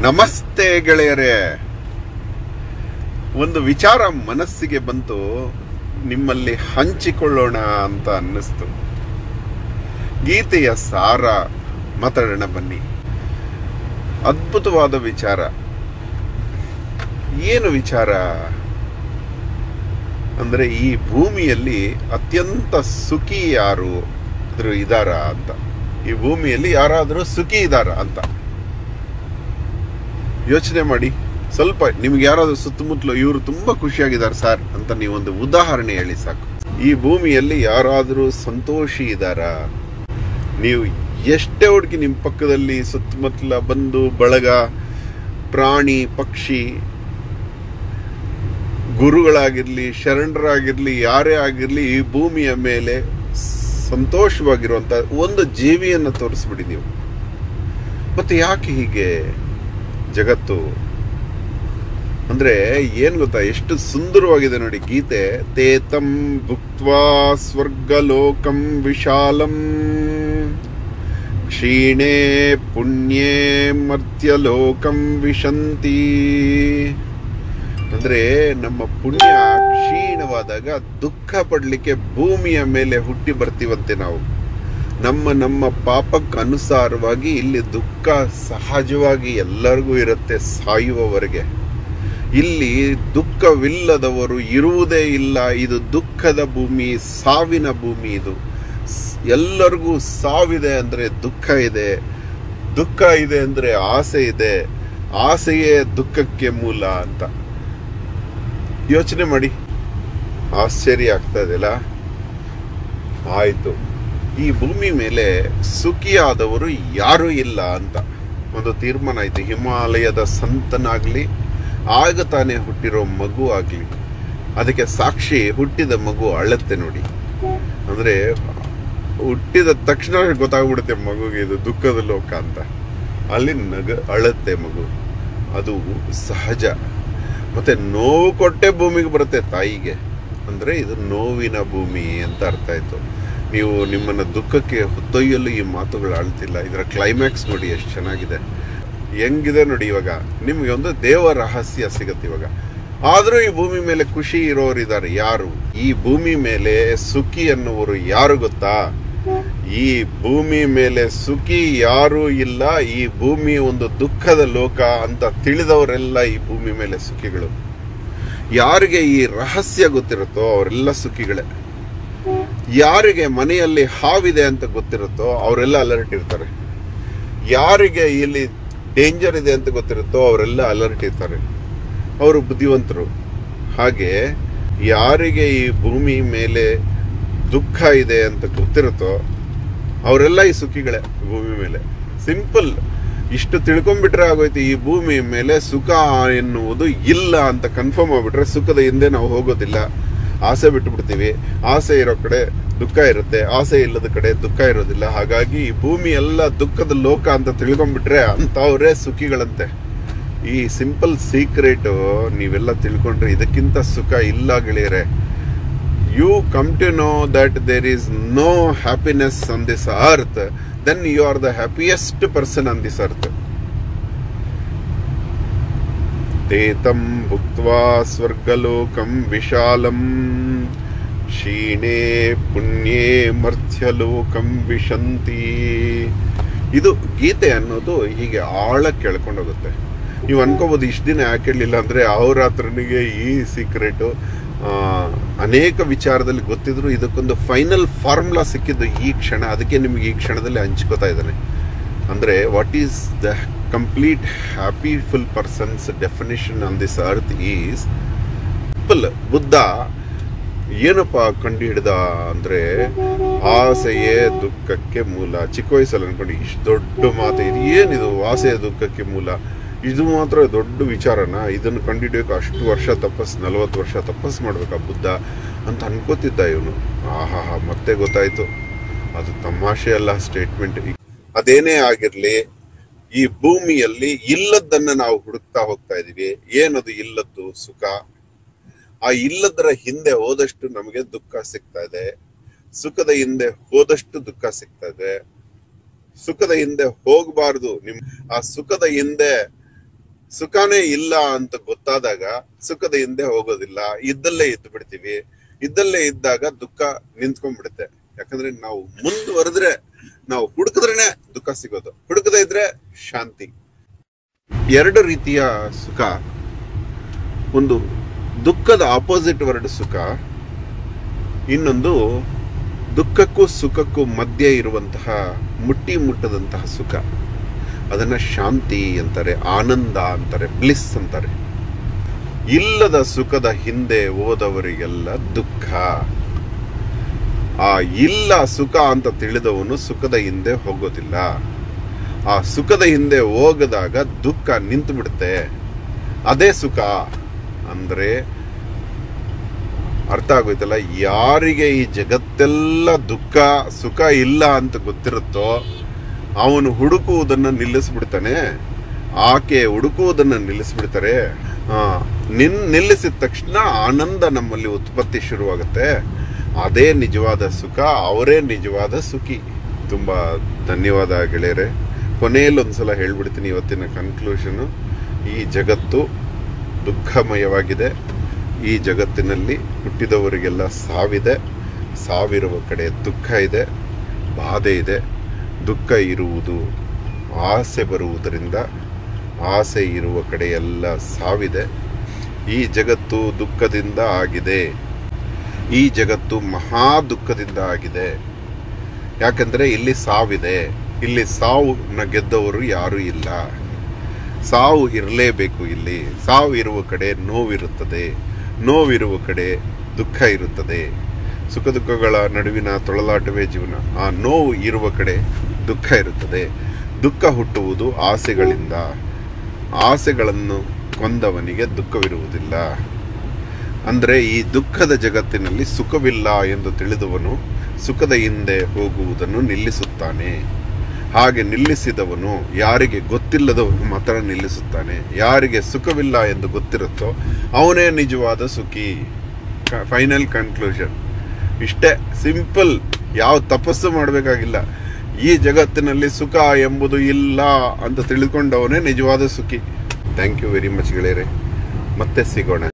ನಮಸ್ತೆ ಗೆಳೆಯರೇ ಒಂದು ವಿಚಾರ ಮನಸ್ಸಿಗೆ ಬಂತು ನಿಮ್ಮಲ್ಲಿ ಹಂಚಿಕೊಳ್ಳೋಣ ಅಂತ ಅನ್ನಿಸ್ತು ಗೀತೆಯ ಸಾರ ಮಾತಾಡೋಣ ಬನ್ನಿ ಅದ್ಭುತವಾದ ವಿಚಾರ ಏನು ವಿಚಾರ ಅಂದ್ರೆ ಈ ಭೂಮಿಯಲ್ಲಿ ಅತ್ಯಂತ ಸುಖಿ ಯಾರು ಆದ್ರೂ ಇದಾರ ಅಂತ ಈ ಭೂಮಿಯಲ್ಲಿ ಯಾರಾದರೂ ಸುಖಿ ಇದಾರ ಅಂತ ಯೋಚನೆ ಮಾಡಿ ಸ್ವಲ್ಪ ನಿಮ್ಗೆ ಯಾರಾದ್ರೂ ಸುತ್ತಮುತ್ತಲು ಇವರು ತುಂಬಾ ಖುಷಿಯಾಗಿದ್ದಾರೆ ಸರ್ ಅಂತ ನೀವೊಂದು ಉದಾಹರಣೆ ಹೇಳಿ ಸಾಕು ಈ ಭೂಮಿಯಲ್ಲಿ ಯಾರಾದರೂ ಸಂತೋಷಿ ಇದಾರ ನೀವು ಎಷ್ಟೇ ಹುಡುಕಿ ನಿಮ್ಮ ಪಕ್ಕದಲ್ಲಿ ಸುತ್ತಮುತ್ತಲ ಬಂದು ಬಳಗ ಪ್ರಾಣಿ ಪಕ್ಷಿ ಗುರುಗಳಾಗಿರ್ಲಿ ಶರಣರಾಗಿರ್ಲಿ ಯಾರೇ ಆಗಿರ್ಲಿ ಈ ಭೂಮಿಯ ಮೇಲೆ ಸಂತೋಷವಾಗಿರುವಂತ ಒಂದು ಜೀವಿಯನ್ನ ತೋರಿಸ್ಬಿಡಿ ನೀವು ಮತ್ತೆ ಯಾಕೆ ಹೀಗೆ ಜಗತ್ತು ಅಂದ್ರೆ ಏನ್ ಗೊತ್ತಾ ಎಷ್ಟು ಸುಂದರವಾಗಿದೆ ನೋಡಿ ಗೀತೆ ತೇತಂ ಭುಕ್ತ್ವಾ ಸ್ವರ್ಗಲೋಕಂ ವಿಶಾಲಂ ಕ್ಷೀಣೆ ಪುಣ್ಯೇ ಮರ್ತ್ಯಲೋಕಂ ವಿಶಂತಿ ಅಂದ್ರೆ ನಮ್ಮ ಪುಣ್ಯ ಕ್ಷೀಣವಾದಾಗ ದುಃಖ ಪಡ್ಲಿಕ್ಕೆ ಭೂಮಿಯ ಮೇಲೆ ಹುಟ್ಟಿ ಬರ್ತೀವಂತೆ ನಾವು ನಮ್ಮ ನಮ್ಮ ಪಾಪಕ್ಕೆ ಅನುಸಾರವಾಗಿ ಇಲ್ಲಿ ದುಃಖ ಸಹಜವಾಗಿ ಎಲ್ಲರಿಗೂ ಇರುತ್ತೆ ಸಾಯುವವರೆಗೆ ಇಲ್ಲಿ ದುಃಖವಿಲ್ಲದವರು ಇರುವುದೇ ಇಲ್ಲ ಇದು ದುಃಖದ ಭೂಮಿ ಸಾವಿನ ಭೂಮಿ ಇದು ಸ್- ಎಲ್ಲರಿಗೂ ಸಾವಿದೆ ಅಂದ್ರೆ ದುಃಖ ಇದೆ ದುಃಖ ಇದೆ ಅಂದ್ರೆ ಆಸೆ ಇದೆ ಆಸೆಯೇ ದುಃಖಕ್ಕೆ ಮೂಲ ಅಂತ ಯೋಚನೆ ಮಾಡಿ ಆಶ್ಚರ್ಯ ಆಗ್ತಾ ಇದೆಯಲ್ಲ ಆಯ್ತು ಈ ಭೂಮಿ ಮೇಲೆ ಸುಖಿಯಾದವರು ಯಾರೂ ಇಲ್ಲ ಅಂತ ಒಂದು ತೀರ್ಮಾನ ಆಯ್ತು ಹಿಮಾಲಯದ ಸಂತನಾಗ್ಲಿ ಆಗ ತಾನೇ ಹುಟ್ಟಿರೋ ಮಗು ಆಗ್ಲಿ ಅದಕ್ಕೆ ಸಾಕ್ಷಿ ಹುಟ್ಟಿದ ಮಗು ಅಳತ್ತೆ ನೋಡಿ ಅಂದ್ರೆ ಹುಟ್ಟಿದ ತಕ್ಷಣ ಗೊತ್ತಾಗ್ಬಿಡುತ್ತೆ ಮಗುಗೆ ಇದು ದುಃಖದ ಲೋಕ ಅಂತ ಅಲ್ಲಿ ನಗ ಅಳತ್ತೆ ಮಗು ಅದು ಸಹಜ ಮತ್ತೆ ನೋವು ಕೊಟ್ಟೆ ಭೂಮಿಗೆ ಬರುತ್ತೆ ತಾಯಿಗೆ ಅಂದ್ರೆ ಇದು ನೋವಿನ ಭೂಮಿ ಅಂತ ಅರ್ಥ ಆಯ್ತು ನೀವು ನಿಮ್ಮನ್ನ ದುಃಖಕ್ಕೆ ಹೊತ್ತೊಯ್ಯಲು ಈ ಮಾತುಗಳು ಆಳ್ತಿಲ್ಲ ಇದರ ಕ್ಲೈಮ್ಯಾಕ್ಸ್ ನೋಡಿ ಎಷ್ಟು ಚೆನ್ನಾಗಿದೆ ಹೆಂಗಿದೆ ನೋಡಿ ಇವಾಗ ನಿಮ್ಗೆ ಒಂದು ದೇವ ರಹಸ್ಯ ಸಿಗತ್ತೆ ಇವಾಗ ಆದ್ರೂ ಈ ಭೂಮಿ ಮೇಲೆ ಖುಷಿ ಇರೋರು ಇದ್ದಾರೆ ಯಾರು ಈ ಭೂಮಿ ಮೇಲೆ ಸುಖಿ ಅನ್ನುವರು ಯಾರು ಗೊತ್ತಾ ಈ ಭೂಮಿ ಮೇಲೆ ಸುಖಿ ಯಾರೂ ಇಲ್ಲ ಈ ಭೂಮಿ ಒಂದು ದುಃಖದ ಲೋಕ ಅಂತ ತಿಳಿದವರೆಲ್ಲ ಈ ಭೂಮಿ ಮೇಲೆ ಸುಖಿಗಳು ಯಾರಿಗೆ ಈ ರಹಸ್ಯ ಗೊತ್ತಿರುತ್ತೋ ಅವರೆಲ್ಲ ಸುಖಿಗಳೇ ಯಾರಿಗೆ ಮನೆಯಲ್ಲಿ ಹಾವಿದೆ ಅಂತ ಗೊತ್ತಿರುತ್ತೋ ಅವರೆಲ್ಲ ಅಲರ್ಟ್ ಇರ್ತಾರೆ ಯಾರಿಗೆ ಇಲ್ಲಿ ಡೇಂಜರ್ ಇದೆ ಅಂತ ಗೊತ್ತಿರುತ್ತೋ ಅವರೆಲ್ಲ ಅಲರ್ಟ್ ಇರ್ತಾರೆ ಅವರು ಬುದ್ಧಿವಂತರು ಹಾಗೆ ಯಾರಿಗೆ ಈ ಭೂಮಿ ಮೇಲೆ ದುಃಖ ಇದೆ ಅಂತ ಗೊತ್ತಿರುತ್ತೋ ಅವರೆಲ್ಲ ಈ ಸುಖಿಗಳೇ ಭೂಮಿ ಮೇಲೆ ಸಿಂಪಲ್ ಇಷ್ಟು ತಿಳ್ಕೊಂಡ್ಬಿಟ್ರೆ ಆಗೋಯ್ತು ಈ ಭೂಮಿ ಮೇಲೆ ಸುಖ ಎನ್ನುವುದು ಇಲ್ಲ ಅಂತ ಕನ್ಫರ್ಮ್ ಆಗ್ಬಿಟ್ರೆ ಸುಖದ ಹಿಂದೆ ನಾವು ಹೋಗೋದಿಲ್ಲ ಆಸೆ ಬಿಟ್ಟು ಬಿಡ್ತೀವಿ ಆಸೆ ಇರೋ ಕಡೆ ದುಃಖ ಇರುತ್ತೆ ಆಸೆ ಇಲ್ಲದ ಕಡೆ ದುಃಖ ಇರೋದಿಲ್ಲ ಹಾಗಾಗಿ ಈ ಭೂಮಿ ಎಲ್ಲ ದುಃಖದ ಲೋಕ ಅಂತ ತಿಳ್ಕೊಂಡ್ಬಿಟ್ರೆ ಅಂತವ್ರೇ ಸುಖಿಗಳಂತೆ ಈ ಸಿಂಪಲ್ ಸೀಕ್ರೆಟ್ ನೀವೆಲ್ಲ ತಿಳ್ಕೊಂಡ್ರೆ ಇದಕ್ಕಿಂತ ಸುಖ ಇಲ್ಲ ಗೆಳೆಯರೆ you come to know that there is no happiness on this earth then you are the happiest person on this earth ತೇತಂ ಭುಕ್ತ್ವಾ ಸ್ವರ್ಗಲೋಕಂ ವಿಶಾಲಂ ಕ್ಷೀಣೆ ಪುಣ್ಯೇ ಮರ್ತ್ಯಲೋಕಂ ವಿಶಂತಿ ಇದು ಗೀತೆ ಅನ್ನೋದು ಹೀಗೆ ಆಳ ಕೇಳ್ಕೊಂಡೋಗುತ್ತೆ ನೀವು ಅನ್ಕೋಬಹುದು ಇಷ್ಟು ದಿನ ಯಾಕೆ ಹೇಳಲಿಲ್ಲ ಅಂದ್ರೆ ಅಹೋರಾತ್ರನಿಗೆ ಈ ಸೀಕ್ರೆಟ್ ಅನೇಕ ವಿಚಾರದಲ್ಲಿ ಗೊತ್ತಿದ್ರು ಇದಕ್ಕೊಂದು ಫೈನಲ್ ಫಾರ್ಮುಲಾ ಸಿಕ್ಕಿದ್ದು ಈ ಕ್ಷಣ ಅದಕ್ಕೆ ನಿಮ್ಗೆ ಈ ಕ್ಷಣದಲ್ಲಿ ಹಂಚ್ಕೋತಾ ಇದ್ದಾನೆ ಅಂದ್ರೆ what is the complete happyful persons definition on this earth is simple Buddha ಏನಪ್ಪ ಕಂಡು ಹಿಡ್ದ ಅಂದ್ರೆ ಆಸೆಯೇ ದುಃಖಕ್ಕೆ ಮೂಲ ಚಿಕ್ಕ ವಯಸ್ಸಲ್ಲಿ ಅನ್ಕೊಂಡು ಇಷ್ಟು ದೊಡ್ಡ ಮಾತು ಇದು ಏನಿದು ಆಸೆಯ ದುಃಖಕ್ಕೆ ಮೂಲ ಇದು ಮಾತ್ರ ದೊಡ್ಡ ವಿಚಾರನ ಇದನ್ನು ಕಂಡುಹಿಡಿಯೋಕೆ ಅಷ್ಟು ವರ್ಷ ತಪಸ್ ನಲವತ್ತು ವರ್ಷ ತಪಸ್ ಮಾಡ್ಬೇಕಾ ಬುದ್ಧ ಅಂತ ಅನ್ಕೋತಿದ್ದ ಇವನು ಆಹಾ ಮತ್ತೆ ಗೊತ್ತಾಯ್ತು ಅದು ತಮಾಷೆ ಅಲ್ಲ ಸ್ಟೇಟ್ಮೆಂಟ್ ಅದೇನೇ ಆಗಿರ್ಲಿ ಈ ಭೂಮಿಯಲ್ಲಿ ಇಲ್ಲದನ್ನ ನಾವು ಹುಡುಕ್ತಾ ಹೋಗ್ತಾ ಇದೀವಿ ಏನದು ಇಲ್ಲದ್ದು ಸುಖ ಆ ಇಲ್ಲದರ ಹಿಂದೆ ಹೋದಷ್ಟು ನಮಗೆ ದುಃಖ ಸಿಗ್ತಾ ಇದೆ ಸುಖದ ಹಿಂದೆ ಹೋದಷ್ಟು ದುಃಖ ಸಿಗ್ತಾ ಇದೆ ಸುಖದ ಹಿಂದೆ ಹೋಗಬಾರ್ದು ನಿಮ್ ಆ ಸುಖದ ಹಿಂದೆ ಸುಖನೇ ಇಲ್ಲ ಅಂತ ಗೊತ್ತಾದಾಗ ಸುಖದ ಹಿಂದೆ ಹೋಗೋದಿಲ್ಲ ಇದ್ದಲ್ಲೇ ಇದ್ದು ಬಿಡ್ತೀವಿ ಇದ್ದಲ್ಲೇ ಇದ್ದಾಗ ದುಃಖ ನಿಂತ್ಕೊಂಡ್ಬಿಡುತ್ತೆ ಯಾಕಂದ್ರೆ ನಾವು ಮುಂದುವರೆದ್ರೆ ನಾವು ಹುಡುಕಿದ್ರೇನೆ ದುಃಖ ಸಿಗೋದು ಹುಡುಕದೇ ಇದ್ರೆ ಶಾಂತಿ ಎರಡು ರೀತಿಯ ಸುಖ ಒಂದು ದುಃಖದ ಆಪೋಸಿಟ್ ವರ್ಡ್ ಸುಖ ಇನ್ನೊಂದು ದುಃಖಕ್ಕೂ ಸುಖಕ್ಕೂ ಮಧ್ಯೆ ಇರುವಂತಹ ಮುಟ್ಟಿ ಮುಟ್ಟದಂತಹ ಸುಖ ಅದನ್ನ ಶಾಂತಿ ಅಂತಾರೆ ಆನಂದ ಅಂತಾರೆ ಬ್ಲಿಸ್ ಅಂತಾರೆ ಇಲ್ಲದ ಸುಖದ ಹಿಂದೆ ಹೋದವರಿಗೆಲ್ಲ ದುಃಖ ಆ ಇಲ್ಲ ಸುಖ ಅಂತ ತಿಳಿದವನು ಸುಖದ ಹಿಂದೆ ಹೋಗೋದಿಲ್ಲ ಆ ಸುಖದ ಹಿಂದೆ ಹೋಗದಾಗ ದುಃಖ ನಿಂತು ಬಿಡುತ್ತೆ ಅದೇ ಸುಖ ಅಂದ್ರೆ ಅರ್ಥ ಆಗೋಯ್ತಲ್ಲ ಯಾರಿಗೆ ಈ ಜಗತ್ತೆಲ್ಲ ದುಃಖ ಸುಖ ಇಲ್ಲ ಅಂತ ಗೊತ್ತಿರುತ್ತೋ ಅವನು ಹುಡುಕುವುದನ್ನ ನಿಲ್ಲಿಸ್ಬಿಡ್ತಾನೆ ಆಕೆ ಹುಡುಕುವುದನ್ನ ನಿಲ್ಲಿಸ್ಬಿಡ್ತಾರೆ ಆ ನಿನ್ ನಿಲ್ಲಿಸಿದ ತಕ್ಷಣ ಆನಂದ ನಮ್ಮಲ್ಲಿ ಉತ್ಪತ್ತಿ ಶುರುವಾಗುತ್ತೆ ಅದೇ ನಿಜವಾದ ಸುಖ ಅವರೇ ನಿಜವಾದ ಸುಖಿ ತುಂಬಾ ಧನ್ಯವಾದ ಗೆಳೆಯರೆ ಕೊನೆಯಲ್ಲಿ ಒಂದ್ಸಲ ಹೇಳ್ಬಿಡ್ತೀನಿ ಇವತ್ತಿನ ಕನ್ಕ್ಲೂಷನ್ ಈ ಜಗತ್ತು ದುಃಖಮಯವಾಗಿದೆ ಈ ಜಗತ್ತಿನಲ್ಲಿ ಹುಟ್ಟಿದವರಿಗೆಲ್ಲ ಸಾವಿದೆ ಸಾವಿರುವ ಕಡೆ ದುಃಖ ಇದೆ ಬಾಧೆ ಇದೆ ದುಃಖ ಇರುವುದು ಆಸೆ ಬರುವುದರಿಂದ ಆಸೆ ಇರುವ ಕಡೆ ಎಲ್ಲ ಸಾವಿದೆ ಈ ಜಗತ್ತು ದುಃಖದಿಂದ ಆಗಿದೆ ಈ ಜಗತ್ತು ಮಹಾ ದುಃಖದಿಂದ ಆಗಿದೆ ಯಾಕಂದ್ರೆ ಇಲ್ಲಿ ಸಾವಿದೆ ಇಲ್ಲಿ ಸಾವು ಗೆದ್ದವರು ಯಾರು ಇಲ್ಲ ಸಾವು ಇರಲೇಬೇಕು ಇಲ್ಲಿ ಸಾವು ಇರುವ ಕಡೆ ನೋವಿರುತ್ತದೆ ನೋವಿರುವ ಕಡೆ ದುಃಖ ಇರುತ್ತದೆ ಸುಖ ದುಃಖಗಳ ನಡುವಿನ ತೊಳಲಾಟವೇ ಜೀವನ ಆ ನೋವು ಇರುವ ಕಡೆ ದುಃಖ ಇರುತ್ತದೆ ದುಃಖ ಹುಟ್ಟುವುದು ಆಸೆಗಳಿಂದ ಆಸೆಗಳನ್ನು ಕೊಂದವನಿಗೆ ದುಃಖವಿರುವುದಿಲ್ಲ ಅಂದ್ರೆ ಈ ದುಃಖದ ಜಗತ್ತಿನಲ್ಲಿ ಸುಖವಿಲ್ಲ ಎಂದು ತಿಳಿದವನು ಸುಖದ ಹಿಂದೆ ಹೋಗುವುದನ್ನು ನಿಲ್ಲಿಸುತ್ತಾನೆ ಹಾಗೆ ನಿಲ್ಲಿಸಿದವನು ಯಾರಿಗೆ ಗೊತ್ತಿಲ್ಲದವನು ಮಾತ್ರ ನಿಲ್ಲಿಸುತ್ತಾನೆ ಯಾರಿಗೆ ಸುಖವಿಲ್ಲ ಎಂದು ಗೊತ್ತಿರುತ್ತೋ ಅವನೇ ನಿಜವಾದ ಸುಖಿ ಫೈನಲ್ ಕನ್ಕ್ಲೂಷನ್ ಇಷ್ಟೇ ಸಿಂಪಲ್ ಯಾವ ತಪಸ್ಸು ಮಾಡಬೇಕಾಗಿಲ್ಲ ಈ ಜಗತ್ತಿನಲ್ಲಿ ಸುಖ ಎಂಬುದು ಇಲ್ಲ ಅಂತ ತಿಳಿದುಕೊಂಡವನೇ ನಿಜವಾದ ಸುಖಿ ಥ್ಯಾಂಕ್ ಯು ವೆರಿ ಮಚ್ ಗೆಳೆಯರೆ ಮತ್ತೆ ಸಿಗೋಣ